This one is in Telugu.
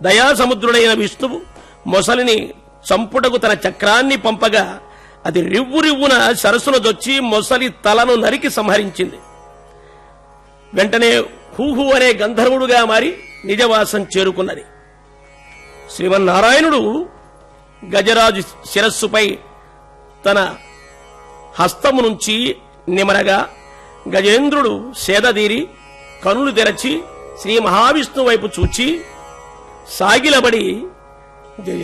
దయాసముద్రుడైన విష్ణువు మొసలిని చంపుటకు తన చక్రాన్ని పంపగా అది రివ్వు రివ్వున సరస్సును దొచ్చి మొసలి తలను నరికి సంహరించింది వెంటనే హూహు అనే గంధర్వుడుగా మారి నిజవాసం చేరుకున్నది శ్రీమన్నారాయణుడు గజరాజు శిరస్సుపై తన హస్తము నుంచి నిమరగా గజేంద్రుడు సేదదీరి కనులు తెరచి శ్రీ మహావిష్ణువు వైపు చూచి సాగిలబడి